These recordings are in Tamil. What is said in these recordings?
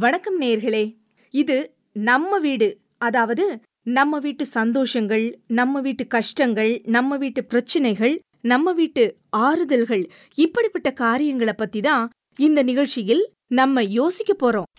வணக்கம் நேர்களே இது நம்ம வீடு அதாவது நம்ம வீட்டு சந்தோஷங்கள் நம்ம வீட்டு கஷ்டங்கள் நம்ம வீட்டு பிரச்சனைகள் நம்ம வீட்டு ஆறுதல்கள் இப்படிப்பட்ட காரியங்களை பத்தி தான் இந்த நிகழ்ச்சியில் நம்ம யோசிக்க போறோம்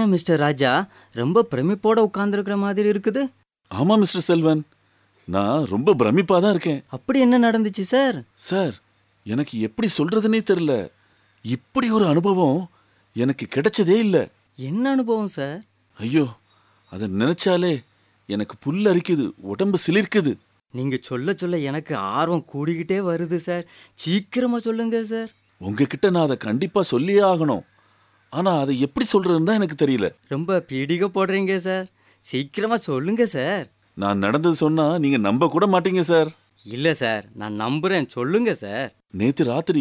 ஏன் மிஸ்டர் ராஜா ரொம்ப பிரமிப்போட உட்கார்ந்துருக்கிற மாதிரி இருக்குது ஆமா மிஸ்டர் செல்வன் நான் ரொம்ப பிரமிப்பா தான் இருக்கேன் அப்படி என்ன நடந்துச்சு சார் சார் எனக்கு எப்படி சொல்றதுனே தெரியல இப்படி ஒரு அனுபவம் எனக்கு கிடைச்சதே இல்லை என்ன அனுபவம் சார் ஐயோ அதை நினைச்சாலே எனக்கு புல் அரிக்குது உடம்பு சிலிர்க்குது நீங்க சொல்ல சொல்ல எனக்கு ஆர்வம் கூடிக்கிட்டே வருது சார் சீக்கிரமா சொல்லுங்க சார் உங்ககிட்ட நான் அதை கண்டிப்பா சொல்லியே ஆகணும் ஆனா அதை எப்படி சொல்றதுன்னு தான் எனக்கு தெரியல ரொம்ப பீடிகை போடுறீங்க சார் சீக்கிரமா சொல்லுங்க சார் நான் நடந்தது சொன்னா நீங்க நம்ப கூட மாட்டீங்க சார் இல்ல சார் நான் நம்புறேன் சொல்லுங்க சார் நேத்து ராத்திரி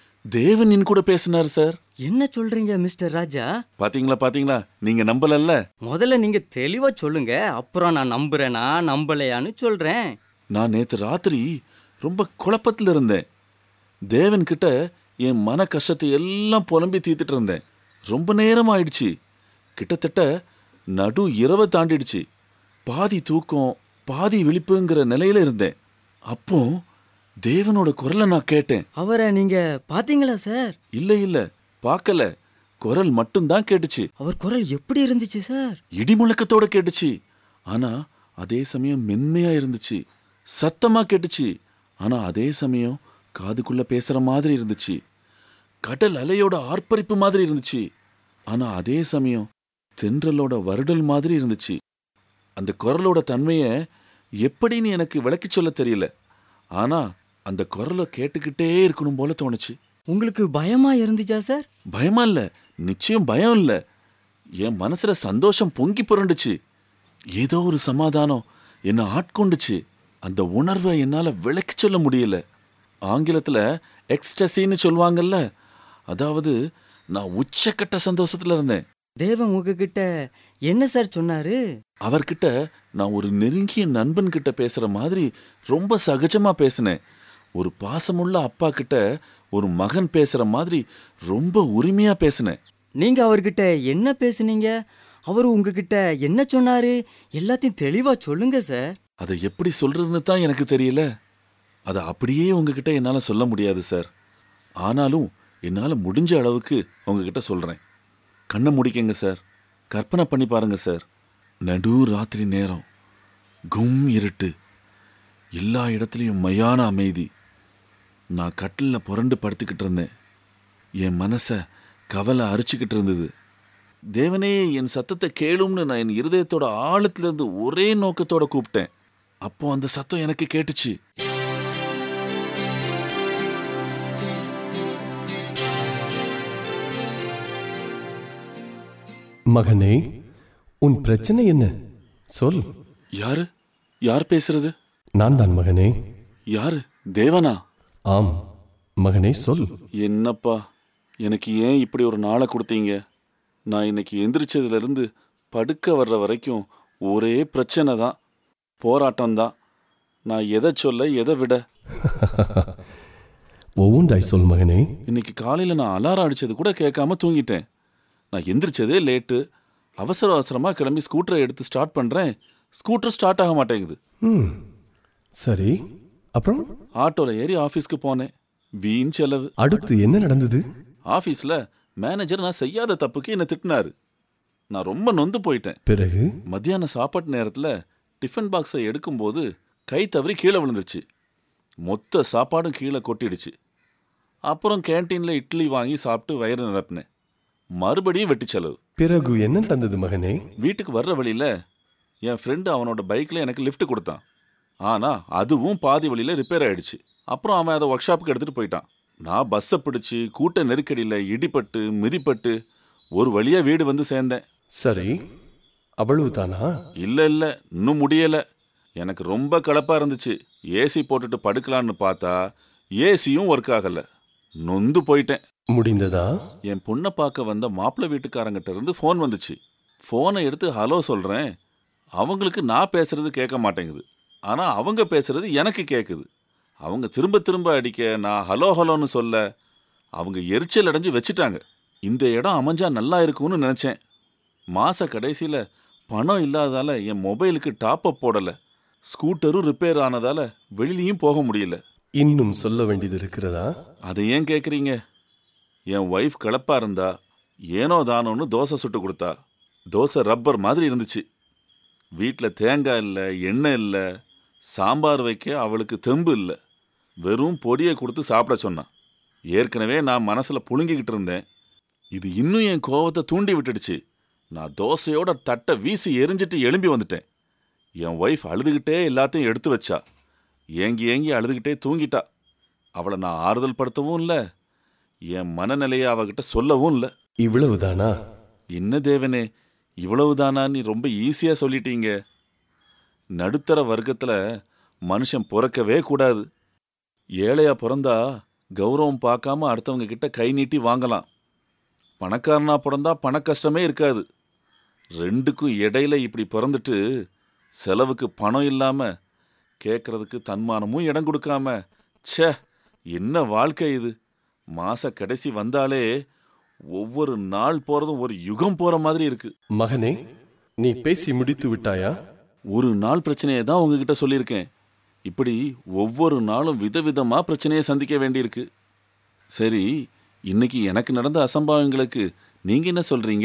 தேவன் என் கூட பேசினார் சார் என்ன சொல்றீங்க மிஸ்டர் ராஜா பாத்தீங்களா பாத்தீங்களா நீங்க நம்பலல்ல முதல்ல நீங்க தெளிவா சொல்லுங்க அப்புறம் நான் நம்புறேனா நம்பலையான்னு சொல்றேன் நான் நேத்து ராத்திரி ரொம்ப குழப்பத்துல இருந்தேன் தேவன் கிட்ட என் மன கஷ்டத்தை எல்லாம் புலம்பி தீர்த்துட்டு இருந்தேன் ரொம்ப நேரம் ஆயிடுச்சு கிட்டத்தட்ட நடு இரவை தாண்டிடுச்சு பாதி தூக்கம் பாதி விழிப்புங்கிற நிலையில இருந்தேன் அப்போ தேவனோட குரலை நான் கேட்டேன் அவரை நீங்க பாத்தீங்களா சார் இல்ல இல்ல பார்க்கல குரல் மட்டும்தான் கேட்டுச்சு அவர் குரல் எப்படி இருந்துச்சு சார் இடிமுழக்கத்தோட கேட்டுச்சு ஆனா அதே சமயம் மென்மையா இருந்துச்சு சத்தமா கேட்டுச்சு ஆனா அதே சமயம் காதுக்குள்ள பேசுற மாதிரி இருந்துச்சு கடல் அலையோட ஆர்ப்பரிப்பு மாதிரி இருந்துச்சு ஆனா அதே சமயம் தென்றலோட வருடல் மாதிரி இருந்துச்சு அந்த குரலோட தன்மைய எப்படின்னு எனக்கு விளக்கிச் சொல்ல தெரியல ஆனா அந்த குரலை கேட்டுக்கிட்டே இருக்கணும் போல தோணுச்சு உங்களுக்கு பயமா இருந்துச்சா சார் பயமா இல்ல நிச்சயம் பயம் இல்ல என் மனசுல சந்தோஷம் பொங்கி புரண்டுச்சு ஏதோ ஒரு சமாதானம் என்னை ஆட்கொண்டுச்சு அந்த உணர்வை என்னால விளக்கி சொல்ல முடியல ஆங்கிலத்துல எக்ஸ்டசின்னு சொல்லுவாங்கல்ல அதாவது நான் உச்சக்கட்ட சந்தோஷத்துல இருந்தேன் தேவன் உங்ககிட்ட என்ன சார் சொன்னாரு அவர்கிட்ட நான் ஒரு நெருங்கிய நண்பன் கிட்ட பேசுற மாதிரி ரொம்ப சகஜமா பேசினேன் ஒரு பாசமுள்ள அப்பா கிட்ட ஒரு மகன் பேசுற மாதிரி ரொம்ப உரிமையா பேசினேன் நீங்க அவர்கிட்ட என்ன பேசுனீங்க அவர் உங்ககிட்ட என்ன சொன்னாரு எல்லாத்தையும் தெளிவா சொல்லுங்க சார் அதை எப்படி சொல்றதுன்னு தான் எனக்கு தெரியல அதை அப்படியே உங்ககிட்ட என்னால் சொல்ல முடியாது சார் ஆனாலும் என்னால் முடிஞ்ச அளவுக்கு உங்ககிட்ட சொல்கிறேன் கண்ணை முடிக்கங்க சார் கற்பனை பண்ணி பாருங்க சார் நடு ராத்திரி நேரம் கும் இருட்டு எல்லா இடத்துலையும் மையான அமைதி நான் கட்டிலில் புரண்டு படுத்துக்கிட்டு இருந்தேன் என் மனசை கவலை அரிச்சுக்கிட்டு இருந்தது தேவனே என் சத்தத்தை கேளும்னு நான் என் இருதயத்தோட ஆழத்திலிருந்து ஒரே நோக்கத்தோட கூப்பிட்டேன் அப்போ அந்த சத்தம் எனக்கு கேட்டுச்சு மகனே உன் பிரச்சனை என்ன சொல் யாரு யார் பேசுறது நான் தான் மகனே யாரு தேவனா ஆம் மகனே சொல் என்னப்பா எனக்கு ஏன் இப்படி ஒரு நாளை கொடுத்தீங்க நான் இன்னைக்கு எந்திரிச்சதுல இருந்து படுக்க வர்ற வரைக்கும் ஒரே பிரச்சனை தான் போராட்டம் தான் நான் எதை சொல்ல எதை விட ஒவ்வொன்றாய் சொல் மகனே இன்னைக்கு காலையில் நான் அலாரம் அடிச்சது கூட கேட்காம தூங்கிட்டேன் நான் எந்திரிச்சதே லேட்டு அவசர அவசரமாக கிளம்பி ஸ்கூட்டரை எடுத்து ஸ்டார்ட் பண்ணுறேன் ஸ்கூட்டர் ஸ்டார்ட் ஆக மாட்டேங்குது ம் சரி அப்புறம் ஆட்டோல ஏறி ஆஃபீஸ்க்கு போனேன் வீண் செலவு அடுத்து என்ன நடந்தது ஆஃபீஸில் மேனேஜர் நான் செய்யாத தப்புக்கு என்னை திட்டினாரு நான் ரொம்ப நொந்து போயிட்டேன் பிறகு மத்தியான சாப்பாட்டு நேரத்தில் டிஃபன் பாக்ஸை எடுக்கும்போது கை தவறி கீழே விழுந்துருச்சு மொத்த சாப்பாடும் கீழே கொட்டிடுச்சு அப்புறம் கேன்டீனில் இட்லி வாங்கி சாப்பிட்டு வயிறு நிரப்பினேன் மறுபடியும் வெட்டி செலவு பிறகு என்ன நடந்தது மகனே வீட்டுக்கு வர்ற வழியில் என் ஃப்ரெண்டு அவனோட பைக்கில் எனக்கு லிஃப்ட் கொடுத்தான் ஆனால் அதுவும் பாதி வழியில் ரிப்பேர் ஆயிடுச்சு அப்புறம் அவன் அதை ஒர்க் ஷாப்புக்கு எடுத்துகிட்டு போயிட்டான் நான் பஸ்ஸை பிடிச்சி கூட்ட நெருக்கடியில் இடிப்பட்டு மிதிப்பட்டு ஒரு வழியாக வீடு வந்து சேர்ந்தேன் சரி அவ்வளவுதானா இல்லை இல்லை இன்னும் முடியலை எனக்கு ரொம்ப களைப்பா இருந்துச்சு ஏசி போட்டுட்டு படுக்கலான்னு பார்த்தா ஏசியும் ஒர்க் ஆகலை நொந்து போயிட்டேன் முடிந்ததா என் பொண்ணை பார்க்க வந்த மாப்பிள்ளை வீட்டுக்காரங்கிட்ட இருந்து ஃபோன் வந்துச்சு ஃபோனை எடுத்து ஹலோ சொல்கிறேன் அவங்களுக்கு நான் பேசுறது கேட்க மாட்டேங்குது ஆனால் அவங்க பேசுறது எனக்கு கேட்குது அவங்க திரும்ப திரும்ப அடிக்க நான் ஹலோ ஹலோன்னு சொல்ல அவங்க எரிச்சல் அடைஞ்சு வச்சுட்டாங்க இந்த இடம் அமைஞ்சா நல்லா இருக்கும்னு நினச்சேன் மாச கடைசியில் பணம் இல்லாததால என் மொபைலுக்கு டாப் அப் போடலை ஸ்கூட்டரும் ரிப்பேர் ஆனதால வெளியிலயும் போக முடியல இன்னும் சொல்ல வேண்டியது இருக்கிறதா அதை ஏன் கேட்குறீங்க என் ஒய்ஃப் கிளப்பா இருந்தா ஏனோ தானோன்னு தோசை சுட்டு கொடுத்தா தோசை ரப்பர் மாதிரி இருந்துச்சு வீட்டில் தேங்காய் இல்லை எண்ணெய் இல்லை சாம்பார் வைக்க அவளுக்கு தெம்பு இல்லை வெறும் பொடியை கொடுத்து சாப்பிட சொன்னான் ஏற்கனவே நான் மனசில் புழுங்கிக்கிட்டு இருந்தேன் இது இன்னும் என் கோவத்தை தூண்டி விட்டுடுச்சு நான் தோசையோட தட்டை வீசி எரிஞ்சிட்டு எழும்பி வந்துட்டேன் என் ஒய்ஃப் அழுதுகிட்டே எல்லாத்தையும் எடுத்து வச்சா ஏங்கி ஏங்கி அழுதுகிட்டே தூங்கிட்டா அவளை நான் ஆறுதல் படுத்தவும் இல்லை என் மனநிலையை அவகிட்ட சொல்லவும் இல்லை இவ்வளவுதானா என்ன தேவனே இவ்வளவுதானா நீ ரொம்ப ஈஸியா சொல்லிட்டீங்க நடுத்தர வர்க்கத்துல மனுஷன் பிறக்கவே கூடாது ஏழையா பிறந்தா கௌரவம் பார்க்காம அடுத்தவங்க கிட்ட கை நீட்டி வாங்கலாம் பணக்காரனா பிறந்தா பண கஷ்டமே இருக்காது ரெண்டுக்கும் இடையில இப்படி பிறந்துட்டு செலவுக்கு பணம் இல்லாம கேட்கறதுக்கு தன்மானமும் இடம் கொடுக்காம ச்சே என்ன வாழ்க்கை இது மாச கடைசி வந்தாலே ஒவ்வொரு நாள் போறதும் ஒரு யுகம் போற மாதிரி இருக்கு மகனே நீ பேசி முடித்து விட்டாயா ஒரு நாள் பிரச்சனையை தான் உங்ககிட்ட சொல்லியிருக்கேன் இப்படி ஒவ்வொரு நாளும் விதவிதமா பிரச்சனையை சந்திக்க வேண்டியிருக்கு சரி இன்னைக்கு எனக்கு நடந்த அசம்பாவங்களுக்கு நீங்க என்ன சொல்றீங்க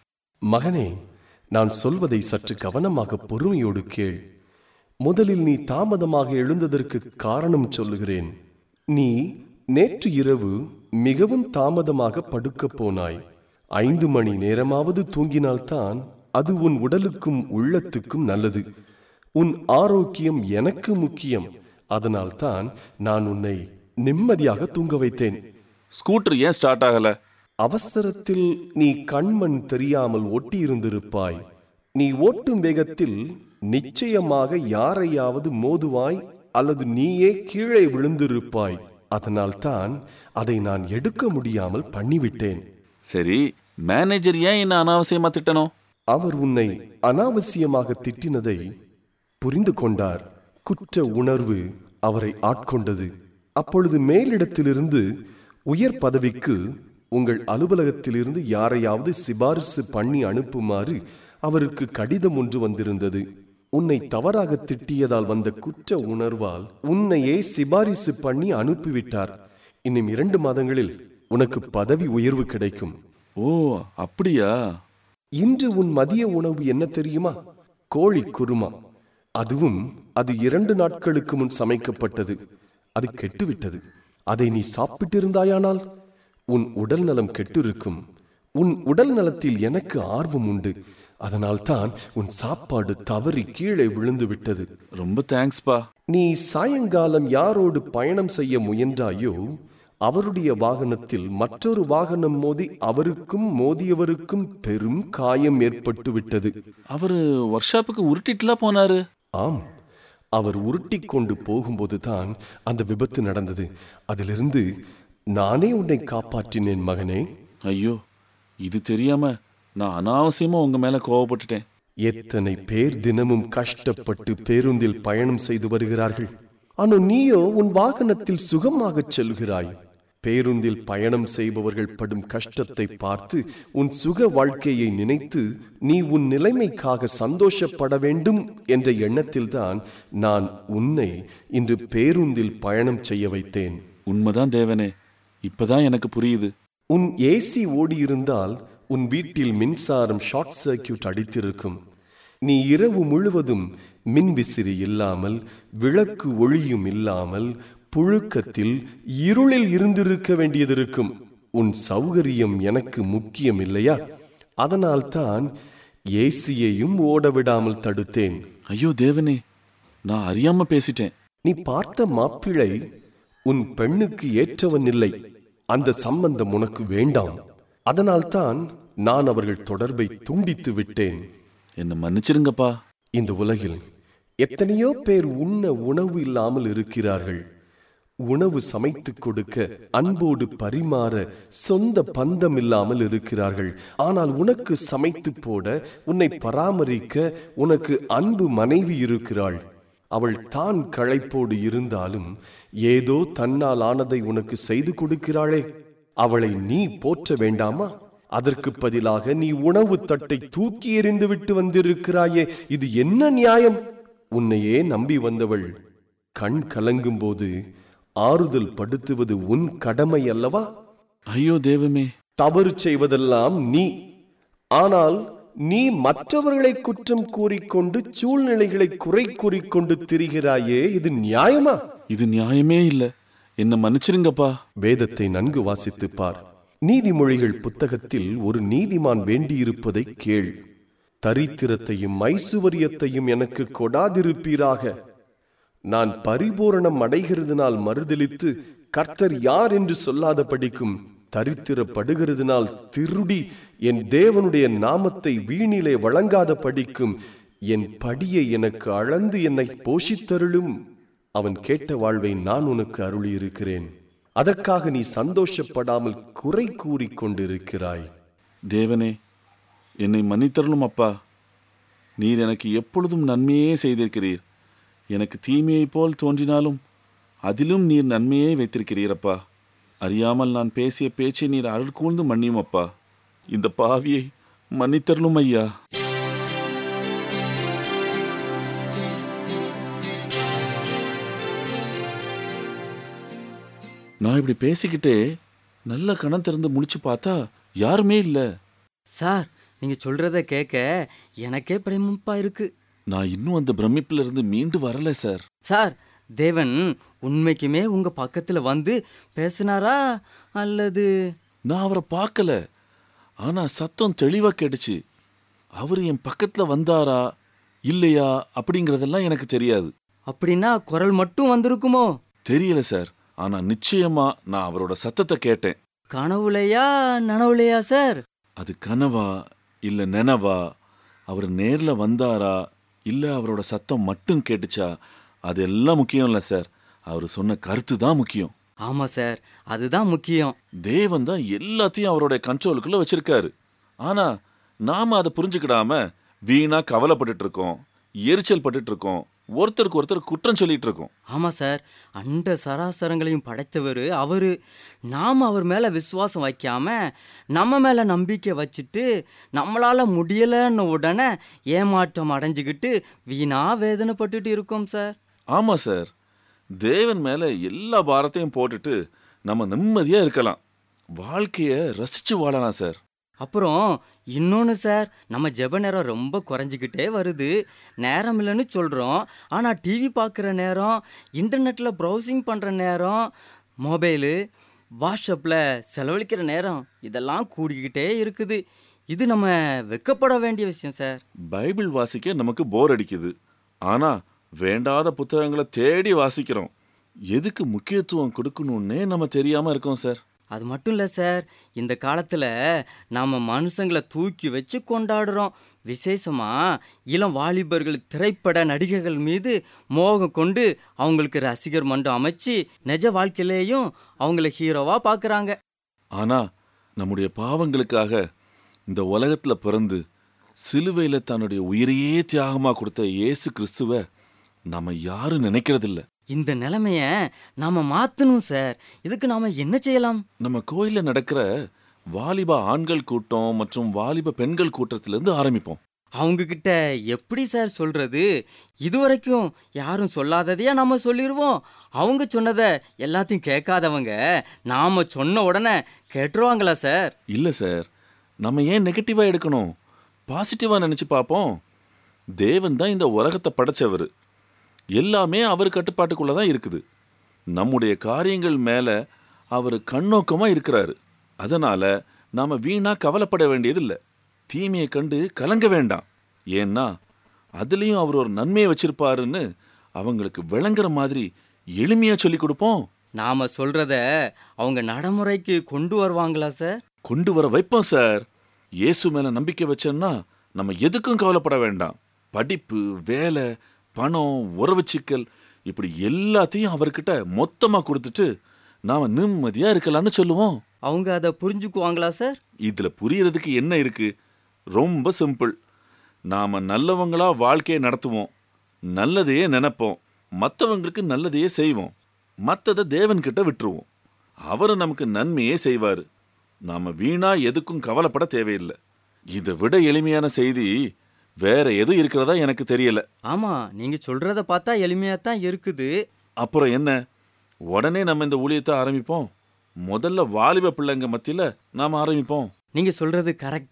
மகனே நான் சொல்வதை சற்று கவனமாக பொறுமையோடு கேள் முதலில் நீ தாமதமாக எழுந்ததற்கு காரணம் சொல்லுகிறேன் நீ நேற்று இரவு மிகவும் தாமதமாக படுக்கப் போனாய் ஐந்து மணி நேரமாவது தூங்கினால்தான் அது உன் உடலுக்கும் உள்ளத்துக்கும் நல்லது உன் ஆரோக்கியம் எனக்கு முக்கியம் அதனால்தான் நான் உன்னை நிம்மதியாக தூங்க வைத்தேன் ஸ்கூட்டர் ஏன் ஸ்டார்ட் ஆகல அவசரத்தில் நீ கண்மண் தெரியாமல் ஒட்டியிருந்திருப்பாய் நீ ஓட்டும் வேகத்தில் நிச்சயமாக யாரையாவது மோதுவாய் அல்லது நீயே கீழே விழுந்திருப்பாய் அதனால்தான் அதை நான் எடுக்க முடியாமல் பண்ணிவிட்டேன் சரி மேனேஜர் ஏன் என்ன அனாவசியமா திட்டணும் அவர் உன்னை அனாவசியமாக திட்டினதை புரிந்து கொண்டார் குற்ற உணர்வு அவரை ஆட்கொண்டது அப்பொழுது மேலிடத்திலிருந்து உயர் பதவிக்கு உங்கள் அலுவலகத்திலிருந்து யாரையாவது சிபாரிசு பண்ணி அனுப்புமாறு அவருக்கு கடிதம் ஒன்று வந்திருந்தது உன்னை தவறாக திட்டியதால் வந்த குற்ற உணர்வால் உன்னையே சிபாரிசு பண்ணி அனுப்பிவிட்டார் இன்னும் இரண்டு மாதங்களில் உனக்கு பதவி உயர்வு கிடைக்கும் ஓ அப்படியா இன்று உன் மதிய உணவு என்ன தெரியுமா கோழி குருமா அதுவும் அது இரண்டு நாட்களுக்கு முன் சமைக்கப்பட்டது அது கெட்டுவிட்டது அதை நீ சாப்பிட்டிருந்தாயானால் உன் உடல் நலம் கெட்டிருக்கும் உன் உடல் நலத்தில் எனக்கு ஆர்வம் உண்டு அதனால்தான் உன் சாப்பாடு தவறி கீழே விழுந்து விட்டது ரொம்ப தேங்க்ஸ்பா நீ சாயங்காலம் யாரோடு பயணம் செய்ய முயன்றாயோ அவருடைய வாகனத்தில் மற்றொரு வாகனம் மோதி அவருக்கும் மோதியவருக்கும் பெரும் காயம் ஏற்பட்டு விட்டது அவரு ஒர்க் ஷாப்புக்கு உருட்டிட்டுலாம் போனாரு ஆம் அவர் உருட்டி கொண்டு போகும்போதுதான் அந்த விபத்து நடந்தது அதிலிருந்து நானே உன்னை காப்பாற்றினேன் மகனே ஐயோ இது தெரியாம நான் அனாவசியமா உங்க மேல கோவப்பட்டுட்டேன் எத்தனை பேர் தினமும் கஷ்டப்பட்டு பேருந்தில் பயணம் செய்து வருகிறார்கள் ஆனால் நீயோ உன் வாகனத்தில் சுகமாகச் செல்கிறாய் பேருந்தில் பயணம் செய்பவர்கள் படும் கஷ்டத்தை பார்த்து உன் சுக வாழ்க்கையை நினைத்து நீ உன் நிலைமைக்காக சந்தோஷப்பட வேண்டும் என்ற எண்ணத்தில்தான் நான் உன்னை இன்று பேருந்தில் பயணம் செய்ய வைத்தேன் உண்மைதான் தேவனே இப்பதான் எனக்கு புரியுது உன் ஏசி ஓடியிருந்தால் உன் வீட்டில் மின்சாரம் ஷார்ட் சர்க்கியூட் அடித்திருக்கும் நீ இரவு முழுவதும் மின்விசிறி இல்லாமல் விளக்கு ஒளியும் இல்லாமல் புழுக்கத்தில் இருளில் இருந்திருக்க வேண்டியதிருக்கும் உன் சௌகரியம் எனக்கு முக்கியம் இல்லையா அதனால்தான் ஏசியையும் ஓட விடாமல் தடுத்தேன் ஐயோ தேவனே நான் அறியாம பேசிட்டேன் நீ பார்த்த மாப்பிள்ளை உன் பெண்ணுக்கு ஏற்றவன் இல்லை அந்த சம்பந்தம் உனக்கு வேண்டாம் அதனால்தான் நான் அவர்கள் தொடர்பை துண்டித்து விட்டேன் என்னை மன்னிச்சிருங்கப்பா இந்த உலகில் எத்தனையோ பேர் உண்ண உணவு இல்லாமல் இருக்கிறார்கள் உணவு சமைத்துக் கொடுக்க அன்போடு பரிமாற சொந்த பந்தம் இல்லாமல் இருக்கிறார்கள் ஆனால் உனக்கு சமைத்து போட உன்னை பராமரிக்க உனக்கு அன்பு மனைவி இருக்கிறாள் அவள் தான் களைப்போடு இருந்தாலும் ஏதோ தன்னால் ஆனதை உனக்கு செய்து கொடுக்கிறாளே அவளை நீ போற்ற வேண்டாமா அதற்கு பதிலாக நீ உணவு தட்டை தூக்கி எறிந்து விட்டு வந்திருக்கிறாயே இது என்ன நியாயம் உன்னையே நம்பி வந்தவள் கண் கலங்கும் போது ஆறுதல் படுத்துவது உன் கடமை அல்லவா ஐயோ தேவமே தவறு செய்வதெல்லாம் நீ ஆனால் நீ மற்றவர்களை குற்றம் கூறிக்கொண்டு சூழ்நிலைகளை குறை கூறிக்கொண்டு திரிகிறாயே இது நியாயமா இது நியாயமே இல்ல என்ன மன்னிச்சிருங்கப்பா வேதத்தை நன்கு வாசித்துப் பார் நீதிமொழிகள் புத்தகத்தில் ஒரு நீதிமான் வேண்டியிருப்பதை கேள் தரித்திரத்தையும் ஐசுவரியத்தையும் எனக்கு கொடாதிருப்பீராக நான் பரிபூரணம் அடைகிறதுனால் மறுதலித்து கர்த்தர் யார் என்று சொல்லாத படிக்கும் தரித்திரப்படுகிறதுனால் திருடி என் தேவனுடைய நாமத்தை வீணிலே வழங்காத படிக்கும் என் படியை எனக்கு அளந்து என்னை போஷித்தருளும் அவன் கேட்ட வாழ்வை நான் உனக்கு அருளியிருக்கிறேன் அதற்காக நீ சந்தோஷப்படாமல் குறை கூறிக் கொண்டிருக்கிறாய் தேவனே என்னை மன்னித்தரணும் அப்பா நீர் எனக்கு எப்பொழுதும் நன்மையே செய்திருக்கிறீர் எனக்கு தீமையைப் போல் தோன்றினாலும் அதிலும் நீர் நன்மையே வைத்திருக்கிறீரப்பா அறியாமல் நான் பேசிய பேச்சை நீர் அருள் கூர்ந்து மன்னியும் அப்பா இந்த பாவியை மன்னித்தரலும் ஐயா நான் இப்படி பேசிக்கிட்டே நல்ல கணம் திறந்து முழிச்சு பார்த்தா யாருமே இல்லை சார் நீங்க சொல்றத கேட்க எனக்கே பிரமிப்பா இருக்கு நான் இன்னும் அந்த பிரமிப்புல இருந்து மீண்டு வரல சார் சார் தேவன் உண்மைக்குமே உங்க பக்கத்துல வந்து பேசினாரா அல்லது நான் அவரை பார்க்கல ஆனா சத்தம் தெளிவா கேட்டுச்சு அவர் என் பக்கத்துல வந்தாரா இல்லையா அப்படிங்கறதெல்லாம் எனக்கு தெரியாது அப்படின்னா குரல் மட்டும் வந்திருக்குமோ தெரியல சார் ஆனா நிச்சயமா நான் அவரோட சத்தத்தை கேட்டேன் கனவுலையா நனவுலையா சார் அது கனவா இல்ல நினவா அவர் நேர்ல வந்தாரா இல்ல அவரோட சத்தம் மட்டும் கேட்டுச்சா அதெல்லாம் முக்கியம் இல்ல சார் அவர் சொன்ன கருத்து தான் முக்கியம் ஆமா சார் அதுதான் முக்கியம் தேவன் தான் எல்லாத்தையும் அவருடைய கண்ட்ரோலுக்குள்ள வச்சிருக்காரு ஆனா நாம அதை புரிஞ்சுக்கிடாம வீணா கவலைப்பட்டுட்டு இருக்கோம் எரிச்சல் பட்டுட்டு இருக்கோம் ஒருத்தருக்கு ஒருத்தர் குற்றம் சொல்லிட்டு இருக்கோம் ஆமா சார் அண்ட சராசரங்களையும் படைத்தவர் அவரு நாம் அவர் மேல விசுவாசம் வைக்காம நம்ம மேல நம்பிக்கை வச்சுட்டு நம்மளால முடியலன்னு உடனே ஏமாற்றம் அடைஞ்சுக்கிட்டு வீணா வேதனைப்பட்டுட்டு இருக்கோம் சார் ஆமா சார் தேவன் மேல எல்லா பாரத்தையும் போட்டுட்டு நம்ம நிம்மதியா இருக்கலாம் வாழ்க்கைய ரசிச்சு வாழலாம் சார் அப்புறம் இன்னொன்று சார் நம்ம ஜெப நேரம் ரொம்ப குறைஞ்சிக்கிட்டே வருது நேரம் இல்லைன்னு சொல்கிறோம் ஆனால் டிவி பார்க்குற நேரம் இன்டர்நெட்டில் ப்ரௌசிங் பண்ணுற நேரம் மொபைலு வாட்ஸ்அப்பில் செலவழிக்கிற நேரம் இதெல்லாம் கூடிக்கிட்டே இருக்குது இது நம்ம வெக்கப்பட வேண்டிய விஷயம் சார் பைபிள் வாசிக்க நமக்கு போர் அடிக்குது ஆனா வேண்டாத புத்தகங்களை தேடி வாசிக்கிறோம் எதுக்கு முக்கியத்துவம் கொடுக்கணும்னே நம்ம தெரியாம இருக்கோம் சார் அது மட்டும் இல்லை சார் இந்த காலத்தில் நாம் மனுஷங்களை தூக்கி வச்சு கொண்டாடுறோம் விசேஷமாக இளம் வாலிபர்கள் திரைப்பட நடிகைகள் மீது மோகம் கொண்டு அவங்களுக்கு ரசிகர் மன்றம் அமைச்சு நிஜ வாழ்க்கையிலேயும் அவங்கள ஹீரோவாக பார்க்குறாங்க ஆனா நம்முடைய பாவங்களுக்காக இந்த உலகத்துல பிறந்து சிலுவையில தன்னுடைய உயிரையே தியாகமா கொடுத்த இயேசு கிறிஸ்துவ நம்ம யாரும் நினைக்கிறதில்ல இந்த நிலைமைய நாம் மாற்றணும் சார் இதுக்கு நாம் என்ன செய்யலாம் நம்ம கோயில்ல நடக்கிற வாலிப ஆண்கள் கூட்டம் மற்றும் வாலிப பெண்கள் கூட்டத்திலிருந்து ஆரம்பிப்போம் அவங்க கிட்ட எப்படி சார் சொல்றது இதுவரைக்கும் யாரும் சொல்லாததையா நம்ம சொல்லிடுவோம் அவங்க சொன்னதை எல்லாத்தையும் கேட்காதவங்க நாம சொன்ன உடனே கேட்டுருவாங்களா சார் இல்ல சார் நம்ம ஏன் நெகட்டிவா எடுக்கணும் பாசிட்டிவா நினைச்சு பார்ப்போம் தேவன் தான் இந்த உலகத்தை படைச்சவர் எல்லாமே அவர் கட்டுப்பாட்டுக்குள்ள தான் இருக்குது நம்முடைய காரியங்கள் மேல அவர் கண்ணோக்கமா இருக்கிறாரு அதனால நாம வீணா கவலைப்பட வேண்டியதில்லை தீமையை கண்டு கலங்க வேண்டாம் ஏன்னா அதுலேயும் அவர் ஒரு நன்மையை வச்சிருப்பாருன்னு அவங்களுக்கு விளங்குற மாதிரி எளிமையா சொல்லி கொடுப்போம் நாம சொல்றத அவங்க நடைமுறைக்கு கொண்டு வருவாங்களா சார் கொண்டு வர வைப்போம் சார் இயேசு மேல நம்பிக்கை வச்சோம்னா நம்ம எதுக்கும் கவலைப்பட வேண்டாம் படிப்பு வேலை பணம் உறவு சிக்கல் இப்படி எல்லாத்தையும் அவர்கிட்ட மொத்தமா கொடுத்துட்டு நாம நிம்மதியா இருக்கலாம்னு சொல்லுவோம் அவங்க அதை புரிஞ்சுக்குவாங்களா சார் இதுல புரியறதுக்கு என்ன இருக்கு ரொம்ப சிம்பிள் நாம நல்லவங்களா வாழ்க்கையை நடத்துவோம் நல்லதையே நினைப்போம் மற்றவங்களுக்கு நல்லதையே செய்வோம் மற்றதை தேவன்கிட்ட விட்டுருவோம் அவர் நமக்கு நன்மையே செய்வார் நாம வீணா எதுக்கும் கவலைப்பட தேவையில்லை இதை விட எளிமையான செய்தி வேற எதுவும் இருக்கிறதா எனக்கு தெரியல ஆமா நீங்க சொல்றத பார்த்தா எளிமையா தான் இருக்குது அப்புறம் என்ன உடனே நம்ம இந்த ஊழியத்தை ஆரம்பிப்போம் முதல்ல வாலிப பிள்ளைங்க மத்தியில நாம ஆரம்பிப்போம் நீங்க சொல்றது கரெக்ட்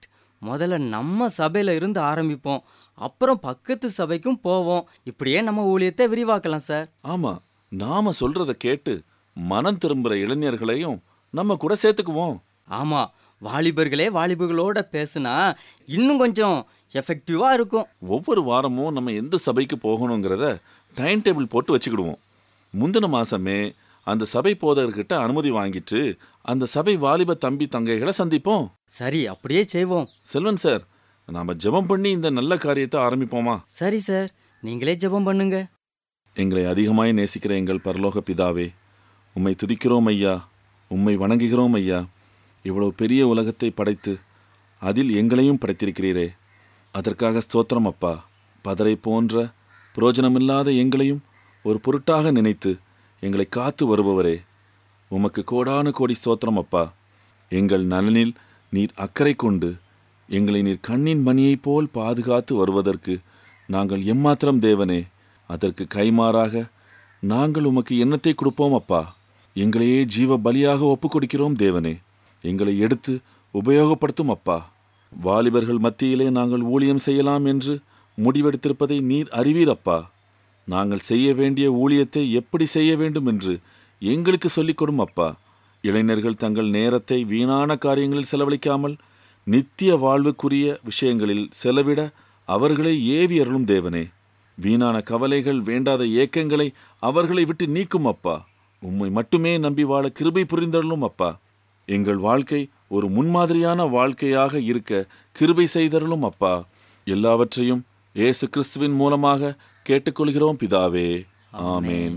முதல்ல நம்ம சபையில இருந்து ஆரம்பிப்போம் அப்புறம் பக்கத்து சபைக்கும் போவோம் இப்படியே நம்ம ஊழியத்தை விரிவாக்கலாம் சார் ஆமா நாம சொல்றத கேட்டு மனம் திரும்புற இளைஞர்களையும் நம்ம கூட சேர்த்துக்குவோம் ஆமா வாலிபர்களே வாலிபர்களோட பேசுனா இன்னும் கொஞ்சம் எஃபெக்டிவா இருக்கும் ஒவ்வொரு வாரமும் நம்ம எந்த சபைக்கு போகணுங்கிறத டைம் டேபிள் போட்டு வச்சுக்கிடுவோம் முந்தின மாசமே அந்த சபை போதகர்கிட்ட அனுமதி வாங்கிட்டு அந்த சபை வாலிப தம்பி தங்கைகளை சந்திப்போம் சரி அப்படியே செய்வோம் செல்வன் சார் நாம ஜெபம் பண்ணி இந்த நல்ல காரியத்தை ஆரம்பிப்போமா சரி சார் நீங்களே ஜெபம் பண்ணுங்க எங்களை அதிகமாய் நேசிக்கிற எங்கள் பரலோக பிதாவே உம்மை துதிக்கிறோம் ஐயா உம்மை வணங்குகிறோம் ஐயா இவ்வளவு பெரிய உலகத்தை படைத்து அதில் எங்களையும் படைத்திருக்கிறீரே அதற்காக ஸ்தோத்திரம் அப்பா பதரை போன்ற புரோஜனமில்லாத எங்களையும் ஒரு பொருட்டாக நினைத்து எங்களை காத்து வருபவரே உமக்கு கோடான கோடி ஸ்தோத்திரம் அப்பா எங்கள் நலனில் நீர் அக்கறை கொண்டு எங்களை நீர் கண்ணின் மணியைப் போல் பாதுகாத்து வருவதற்கு நாங்கள் எம்மாத்திரம் தேவனே அதற்கு கைமாறாக நாங்கள் உமக்கு எண்ணத்தை கொடுப்போம் அப்பா எங்களையே ஜீவ பலியாக ஒப்புக் கொடுக்கிறோம் தேவனே எங்களை எடுத்து உபயோகப்படுத்தும் அப்பா வாலிபர்கள் மத்தியிலே நாங்கள் ஊழியம் செய்யலாம் என்று முடிவெடுத்திருப்பதை நீர் அறிவீர் அப்பா நாங்கள் செய்ய வேண்டிய ஊழியத்தை எப்படி செய்ய வேண்டும் என்று எங்களுக்கு சொல்லிக் கொடும் அப்பா இளைஞர்கள் தங்கள் நேரத்தை வீணான காரியங்களில் செலவழிக்காமல் நித்திய வாழ்வுக்குரிய விஷயங்களில் செலவிட அவர்களை ஏவி அருளும் தேவனே வீணான கவலைகள் வேண்டாத ஏக்கங்களை அவர்களை விட்டு நீக்கும் அப்பா உம்மை மட்டுமே நம்பி வாழ கிருபை புரிந்தருளும் அப்பா எங்கள் வாழ்க்கை ஒரு முன்மாதிரியான வாழ்க்கையாக இருக்க கிருபை செய்தருளும் அப்பா எல்லாவற்றையும் இயேசு கிறிஸ்துவின் மூலமாக கேட்டுக்கொள்கிறோம் பிதாவே ஆமேன்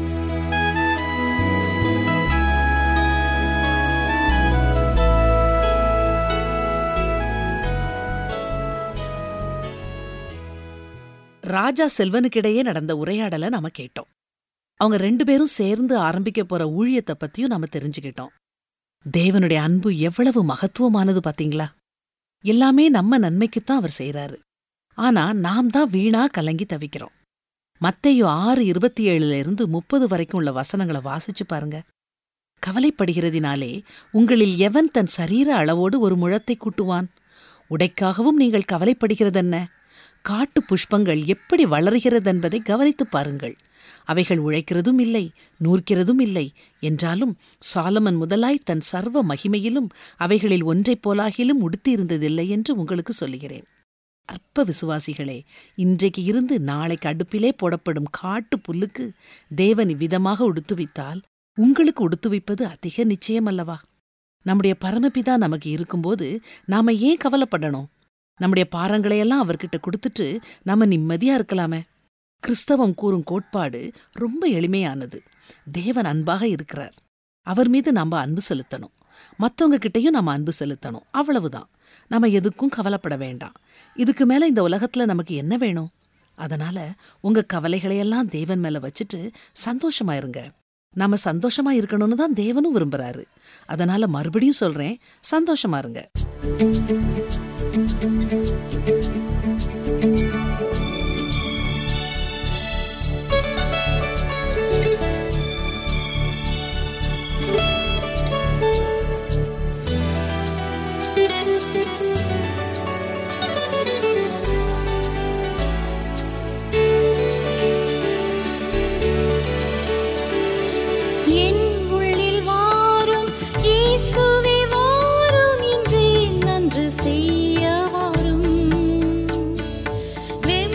ராஜா செல்வனுக்கிடையே நடந்த உரையாடலை நாம கேட்டோம் அவங்க ரெண்டு பேரும் சேர்ந்து ஆரம்பிக்க போற ஊழியத்தை பத்தியும் நாம தெரிஞ்சுக்கிட்டோம் தேவனுடைய அன்பு எவ்வளவு மகத்துவமானது பாத்தீங்களா எல்லாமே நம்ம நன்மைக்குத்தான் அவர் செய்றாரு ஆனா நாம் தான் வீணா கலங்கி தவிக்கிறோம் மத்தேயு ஆறு இருபத்தி ஏழுல இருந்து முப்பது வரைக்கும் உள்ள வசனங்களை வாசிச்சு பாருங்க கவலைப்படுகிறதினாலே உங்களில் எவன் தன் சரீர அளவோடு ஒரு முழத்தை கூட்டுவான் உடைக்காகவும் நீங்கள் கவலைப்படுகிறதென்ன காட்டு புஷ்பங்கள் எப்படி வளர்கிறதென்பதை கவனித்துப் பாருங்கள் அவைகள் உழைக்கிறதும் இல்லை நூற்கிறதும் இல்லை என்றாலும் சாலமன் முதலாய் தன் சர்வ மகிமையிலும் அவைகளில் ஒன்றைப் போலாகிலும் உடுத்தியிருந்ததில்லை என்று உங்களுக்கு சொல்லுகிறேன் அற்ப விசுவாசிகளே இன்றைக்கு இருந்து நாளைக்கு அடுப்பிலே போடப்படும் காட்டு புல்லுக்கு தேவன் இவ்விதமாக உடுத்துவித்தால் உங்களுக்கு உடுத்துவிப்பது அதிக நிச்சயமல்லவா நம்முடைய பரமபிதா நமக்கு இருக்கும்போது நாம ஏன் கவலைப்படணும் நம்முடைய பாரங்களையெல்லாம் அவர்கிட்ட கொடுத்துட்டு நாம நிம்மதியா இருக்கலாமே கிறிஸ்தவம் கூறும் கோட்பாடு ரொம்ப எளிமையானது தேவன் அன்பாக இருக்கிறார் அவர் மீது நாம அன்பு செலுத்தணும் மத்தவங்க கிட்டயும் நாம அன்பு செலுத்தணும் அவ்வளவுதான் நாம எதுக்கும் கவலைப்பட வேண்டாம் இதுக்கு மேல இந்த உலகத்துல நமக்கு என்ன வேணும் அதனால உங்க கவலைகளையெல்லாம் தேவன் மேல வச்சுட்டு சந்தோஷமா இருங்க நாம சந்தோஷமா இருக்கணும்னு தான் தேவனும் விரும்புறாரு அதனால மறுபடியும் சொல்றேன் சந்தோஷமா இருங்க என் உள்ளில் வாரும் இயேசுவே வாரும் இன்றே நன்று செய்ய வாரும்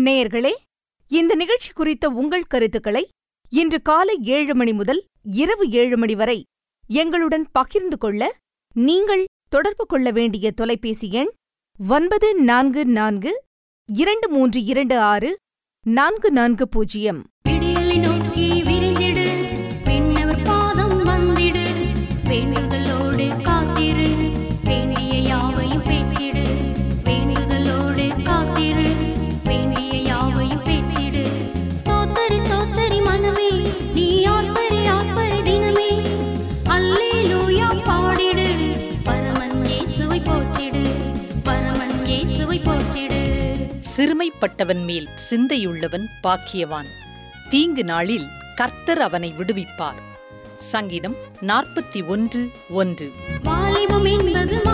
நேயர்களே இந்த நிகழ்ச்சி குறித்த உங்கள் கருத்துக்களை இன்று காலை ஏழு மணி முதல் இரவு ஏழு மணி வரை எங்களுடன் பகிர்ந்து கொள்ள நீங்கள் தொடர்பு கொள்ள வேண்டிய தொலைபேசி எண் ஒன்பது நான்கு நான்கு இரண்டு மூன்று இரண்டு ஆறு நான்கு நான்கு பூஜ்ஜியம் விடியலை நோக்கி விரைந்திடு விண்ணவர் பாதம் வந்திடு வேண்டுதலோடு காத்திரு வேண்டிய யாவையும் பெற்றிடு வேண்டுதலோடு காத்திரு வேண்டிய யாவையும் பெற்றிடு ஸ்தோத்தரி ஸ்தோத்தரி மனமே நீ ஆர்ப்பரி ஆர்ப்பரி தினமே அல்லேலூயா பாடிடு பரமன் இயேசுவை போற்றிடு பரமன் இயேசுவை போற்றிடு சிறுமைப்பட்டவன் மேல் சிந்தையுள்ளவன் பாக்கியவான் தீங்கு நாளில் கர்த்தர் அவனை விடுவிப்பார் சங்கீதம் நாற்பத்தி ஒன்று ஒன்று வாலிபம் என்பது